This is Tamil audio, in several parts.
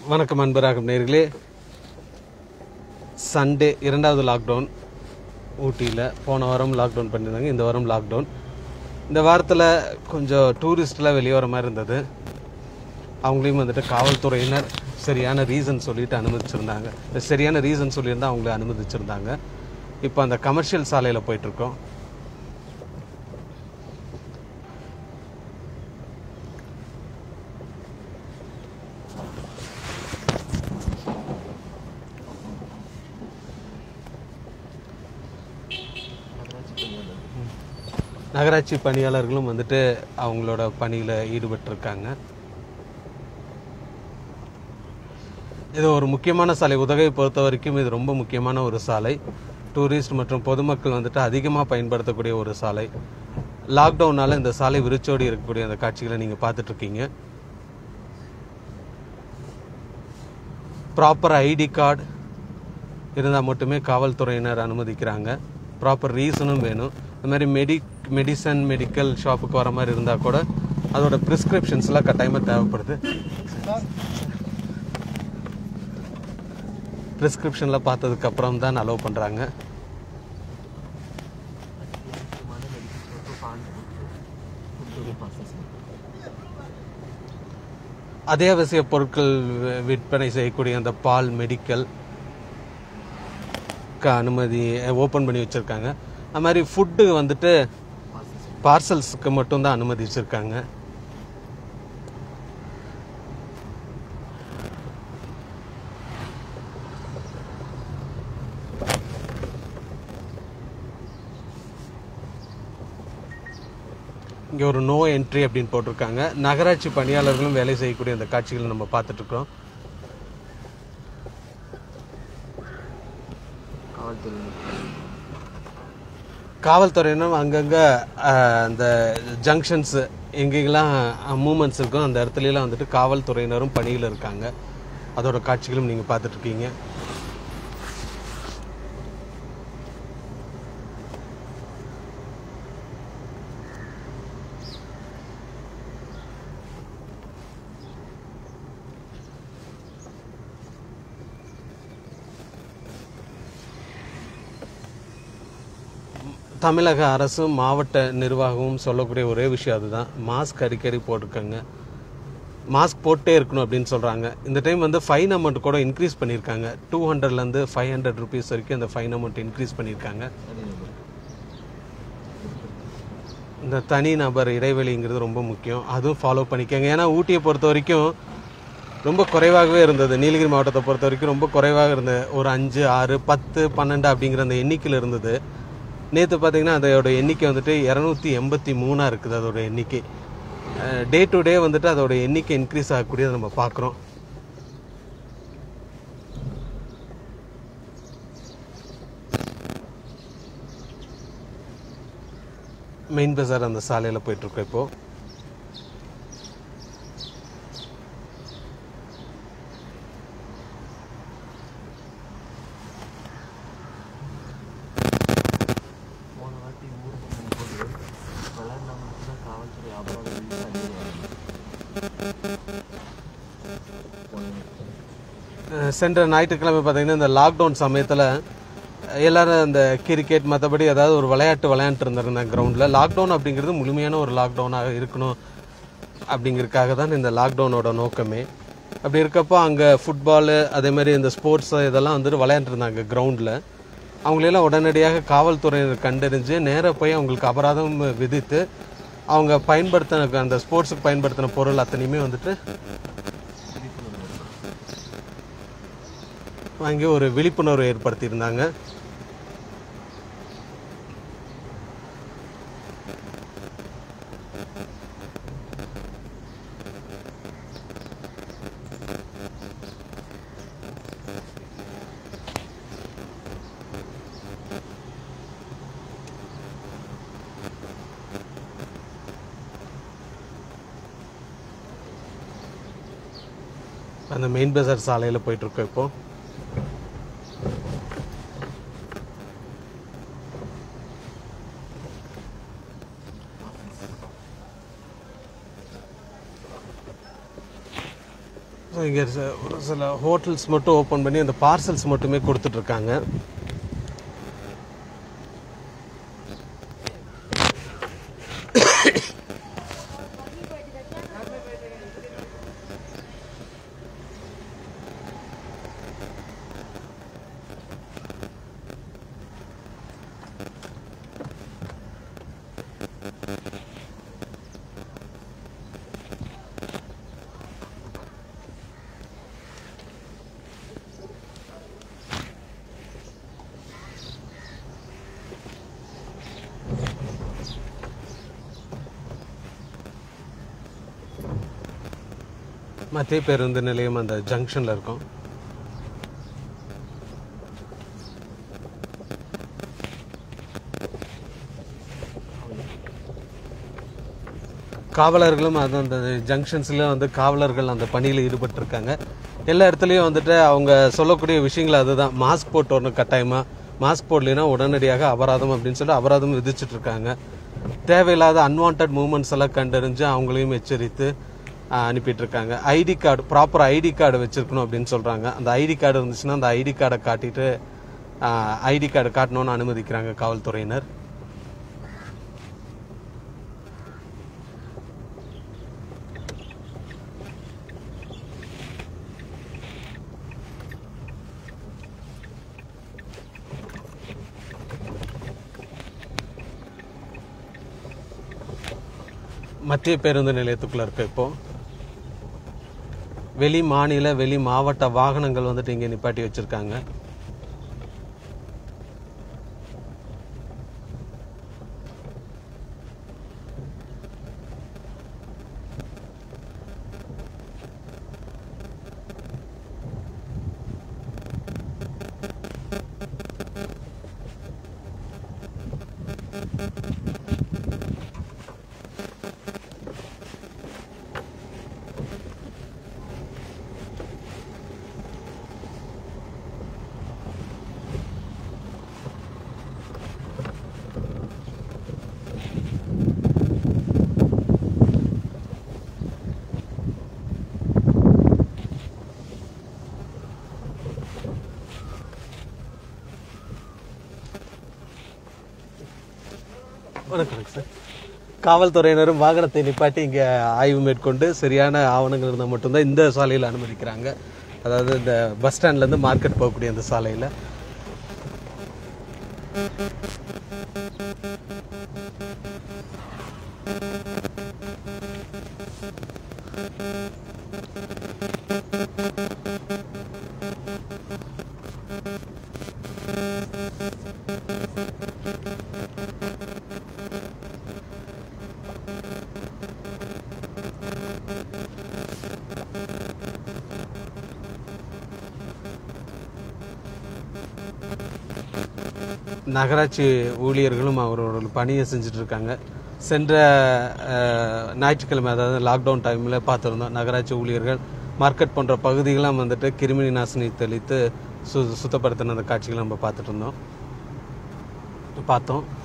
வணக்கம் அன்பராகும் நேர்களே சண்டே இரண்டாவது லாக்டவுன் ஊட்டியில் போன வாரம் லாக்டவுன் பண்ணியிருந்தாங்க இந்த வாரம் லாக்டவுன் இந்த வாரத்தில் கொஞ்சம் டூரிஸ்ட்லாம் வெளியே வர மாதிரி இருந்தது அவங்களையும் வந்துட்டு காவல்துறையினர் சரியான ரீசன் சொல்லிட்டு அனுமதிச்சிருந்தாங்க சரியான ரீசன் சொல்லியிருந்தா அவங்கள அனுமதிச்சிருந்தாங்க இப்போ அந்த கமர்ஷியல் சாலையில் போயிட்டுருக்கோம் நகராட்சி பணியாளர்களும் வந்துட்டு அவங்களோட பணியில் ஈடுபட்டிருக்காங்க இது ஒரு முக்கியமான சாலை உதகையை பொறுத்த வரைக்கும் இது ரொம்ப முக்கியமான ஒரு சாலை டூரிஸ்ட் மற்றும் பொதுமக்கள் வந்துட்டு அதிகமாக பயன்படுத்தக்கூடிய ஒரு சாலை லாக்டவுனால இந்த சாலை விரிச்சோடி இருக்கக்கூடிய அந்த காட்சிகளை நீங்கள் பார்த்துட்டு இருக்கீங்க ப்ராப்பர் ஐடி கார்டு இருந்தால் மட்டுமே காவல்துறையினர் அனுமதிக்கிறாங்க ப்ராப்பர் ரீசனும் வேணும் இந்த மாதிரி மெடி மெடிசன் மெடிக்கல் ஷாப்புக்கு வர மாதிரி இருந்தால் கூட அதோட ப்ரிஸ்கிரிப்ஷன்ஸ்லாம் கட்டாயமாக தேவைப்படுது ப்ரிஸ்கிரிப்ஷனில் பார்த்ததுக்கு அப்புறம் தான் அலோவ் பண்ணுறாங்க அத்தியாவசிய பொருட்கள் வி- விற்பனை செய்யக்கூடிய அந்த பால் மெடிக்கல் அனுமதி ஓப்பன் பண்ணி வச்சுருக்காங்க அது மாதிரி ஃபுட்டு வந்துட்டு பார்சல்ஸுக்கு மட்டும்தான் அனுமதி வச்சுருக்காங்க இங்கே ஒரு நோ என்ட்ரி அப்படின்னு போட்டிருக்காங்க நகராட்சி பணியாளர்களும் வேலை செய்யக்கூடிய அந்த காட்சிகளை நம்ம பார்த்துட்டு இருக்கோம் காவல்துறையினரும் அங்கங்கே அந்த ஜங்ஷன்ஸ் எங்கெங்கெல்லாம் மூமெண்ட்ஸ் இருக்கோ அந்த இடத்துலலாம் வந்துட்டு காவல்துறையினரும் பணியில் இருக்காங்க அதோட காட்சிகளும் நீங்கள் பார்த்துட்டு இருக்கீங்க தமிழக அரசும் மாவட்ட நிர்வாகமும் சொல்லக்கூடிய ஒரே விஷயம் அதுதான் மாஸ்க் அடிக்கடி போட்டுக்கோங்க மாஸ்க் போட்டே இருக்கணும் அப்படின்னு சொல்கிறாங்க இந்த டைம் வந்து ஃபைன் அமௌண்ட் கூட இன்க்ரீஸ் பண்ணியிருக்காங்க டூ ஹண்ட்ரட்லேருந்து ஃபைவ் ஹண்ட்ரட் ருபீஸ் வரைக்கும் அந்த ஃபைன் அமௌண்ட் இன்க்ரீஸ் பண்ணியிருக்காங்க இந்த தனி நபர் இடைவெளிங்கிறது ரொம்ப முக்கியம் அதுவும் ஃபாலோ பண்ணிக்கோங்க ஏன்னா ஊட்டியை பொறுத்த வரைக்கும் ரொம்ப குறைவாகவே இருந்தது நீலகிரி மாவட்டத்தை பொறுத்த வரைக்கும் ரொம்ப குறைவாக இருந்தது ஒரு அஞ்சு ஆறு பத்து பன்னெண்டு அப்படிங்கிற அந்த எண்ணிக்கையில் இருந்தது நேற்று பார்த்தீங்கன்னா அதோட எண்ணிக்கை வந்துட்டு இரநூத்தி எண்பத்தி மூணாக இருக்குது அதோட எண்ணிக்கை டே டு டே வந்துட்டு அதோட எண்ணிக்கை இன்க்ரீஸ் ஆகக்கூடியதை நம்ம பார்க்குறோம் மெயின் பஜார் அந்த சாலையில் போயிட்டுருக்கோம் இப்போது போன வாட்டி ஊருக்கு போகும்போது விளையாண்டவங்களுக்கு தான் காவல்துறை அபராதம் அஹ் சென்ற ஞாயிற்றுக்கிழமை பார்த்தீங்கன்னா இந்த லாக்டவுன் சமயத்தில் எல்லாரும் அந்த கிரிக்கெட் மற்றபடி ஏதாவது ஒரு விளையாட்டு விளையாண்டு இருந்தாங்க கிரவுண்டில் லாக்டவுன் அப்படிங்கிறது முழுமையான ஒரு லாக்டவுனாக இருக்கணும் அப்படிங்கிறதுக்காக தான் இந்த லாக்டவுனோட நோக்கமே அப்படி இருக்கப்போ அங்கே ஃபுட்பாலு அதே மாதிரி இந்த ஸ்போர்ட்ஸ் இதெல்லாம் வந்துட்டு விளையாண்டுருந்தாங்க கிரவுண்டில் அவங்களெல்லாம் உடனடியாக காவல்துறையினர் கண்டறிஞ்சு நேராக போய் அவங்களுக்கு அபராதம் விதித்து அவங்க பயன்படுத்தின அந்த ஸ்போர்ட்ஸுக்கு பயன்படுத்தின பொருள் அத்தனையுமே வந்துட்டு வாங்கி ஒரு விழிப்புணர்வு ஏற்படுத்தியிருந்தாங்க அந்த மெயின் பஜார் சாலையில் போயிட்டு இருக்கோம் இப்போ ஸோ இங்கே ஒரு சில ஹோட்டல்ஸ் மட்டும் ஓப்பன் பண்ணி அந்த பார்சல்ஸ் மட்டுமே கொடுத்துட்ருக்காங்க மத்திய பேருந்து நிலையம் அந்த ஜங்ஷனில் இருக்கும் காவலர்களும் அது அந்த ஜங்ஷன்ஸில் வந்து காவலர்கள் அந்த பணியில் ஈடுபட்டிருக்காங்க எல்லா இடத்துலையும் வந்துட்டு அவங்க சொல்லக்கூடிய விஷயங்கள் அதுதான் மாஸ்க் போட்டு வரணும் கட்டாயமாக மாஸ்க் போடலைன்னா உடனடியாக அபராதம் அப்படின்னு சொல்லி அபராதம் விதிச்சிட்டு இருக்காங்க தேவையில்லாத அன்வான்ட் மூமெண்ட்ஸ் எல்லாம் கண்டறிஞ்சு அவங்களையும் எச்சரித்து ஆஹ், அனுப்பிட்டு இருக்காங்க ID card proper ID card வச்சிருக்கணும் அப்படின்னு சொல்றாங்க அந்த ஐடி கார்டு இருந்துச்சுன்னா அந்த ஐடி கார்டை காட்டிட்டு ஐடி கார்டு காட்டணும்னு அனுமதிக்கிறாங்க காவல்துறையினர் மத்திய பேருந்து நிலையத்துக்குள்ள இருக்கு இப்போ வெளி மாநில வெளி மாவட்ட வாகனங்கள் வந்துட்டு இங்க நிப்பாட்டி வச்சிருக்காங்க வணக்கம் சார் காவல்துறையினரும் வாகனத்தை நிப்பாட்டி இங்க ஆய்வு மேற்கொண்டு சரியான ஆவணங்கள் இருந்தால் மட்டும்தான் இந்த சாலையில் அனுமதிக்கிறாங்க அதாவது இந்த பஸ் ஸ்டாண்ட்ல இருந்து மார்க்கெட் போகக்கூடிய அந்த சாலையில நகராட்சி ஊழியர்களும் அவரோட பணியை செஞ்சுட்டு இருக்காங்க சென்ற அஹ், ஞாயிற்றுக்கிழமை அதாவது லாக்டவுன் டைமில் பார்த்துருந்தோம் நகராட்சி ஊழியர்கள் மார்க்கெட் போன்ற பகுதிகளாம் வந்துட்டு கிருமி நாசினி தெளித்து சு சுத்தப்படுத்தின அந்த காட்சிகளை நம்ம பார்த்துட்டு இருந்தோம் பார்த்தோம்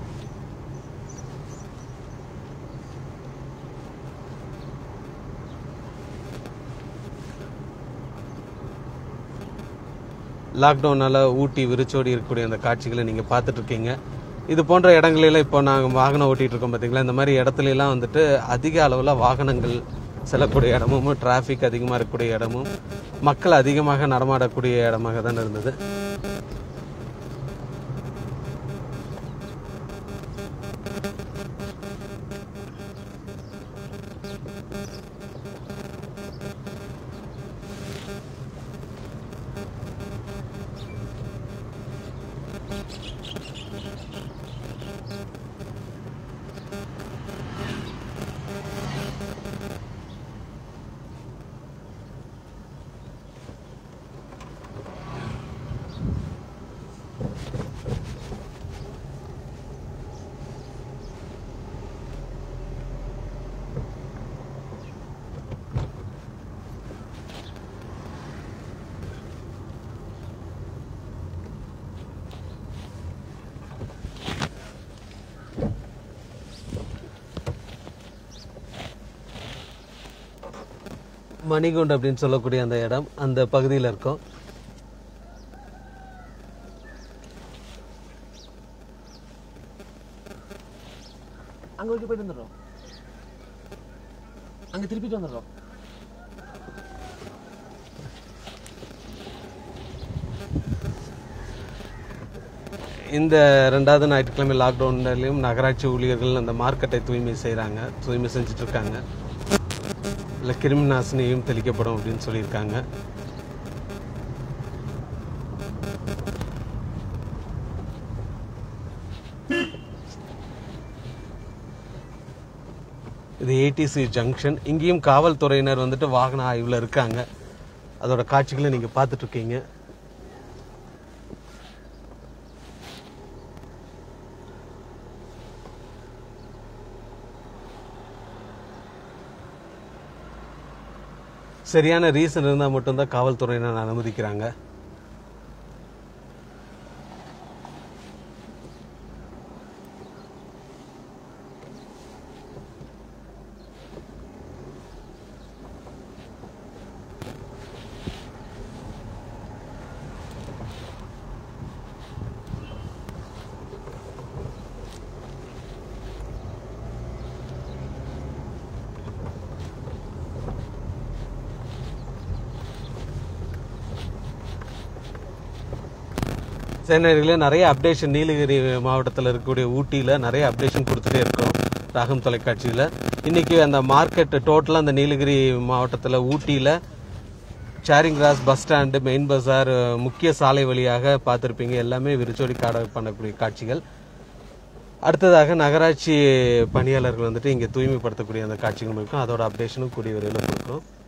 லாக்டவுனால ஊட்டி விரிச்சோடி இருக்கக்கூடிய அந்த காட்சிகளை நீங்க பார்த்துட்டு இருக்கீங்க இது போன்ற இடங்களில இப்போ நாங்கள் வாகனம் ஓட்டிட்டு இருக்கோம் பார்த்தீங்களா இந்த மாதிரி இடத்துல எல்லாம் வந்துட்டு அதிக அளவில் வாகனங்கள் செல்லக்கூடிய இடமும் டிராஃபிக் அதிகமாக இருக்கக்கூடிய இடமும் மக்கள் அதிகமாக நடமாடக்கூடிய இடமாக தான் இருந்தது மணிகுண்ட் அப்படின்னு சொல்லக்கூடிய அந்த இடம் அந்த பகுதியில் இருக்கோம் அங்க வரைக்கும் போயிட்டு வந்துடுறோம் அங்க திருப்பிட்டு வந்துடுறோம் இந்த ரெண்டாவது ஞாயிற்றுக்கிழமை லாக்டவுன்லையும் நகராட்சி ஊழியர்கள் அந்த மார்க்கெட்டை தூய்மை செய்கிறாங்க தூய்மை செஞ்சுட்டு இருக்காங்க இல்லை கிருமி நாசினியும் தெளிக்கப்படும் அப்படின்னு சொல்லியிருக்காங்க இது ஏடிசி ஜங்ஷன் இங்கேயும் காவல்துறையினர் வந்துட்டு வாகன ஆய்வில் இருக்காங்க அதோட காட்சிகளை நீங்கள் பார்த்துட்டு இருக்கீங்க சரியான ரீசன் இருந்தால் மட்டும்தான் காவல்துறையினர் அனுமதிக்கிறாங்க சேனர்களே நிறைய அப்டேஷன் நீலகிரி மாவட்டத்தில் இருக்கக்கூடிய ஊட்டியில் நிறைய அப்டேஷன் கொடுத்துட்டே இருக்கோம் ராகம் தொலைக்காட்சியில் இன்னைக்கு அந்த மார்க்கெட் டோட்டலாக அந்த நீலகிரி மாவட்டத்தில் ஊட்டியில் Charing Cross bus stand main bazaar முக்கிய சாலை வழியாக பார்த்துருப்பீங்க எல்லாமே விரிச்சோடி காட பண்ணக்கூடிய காட்சிகள் அடுத்ததாக நகராட்சி பணியாளர்கள் வந்துட்டு இங்கே தூய்மைப்படுத்தக்கூடிய அந்த காட்சிகள் இருக்கும் அதோட அப்டேஷனும் கூடிய விரைவில் கொடுக்கும்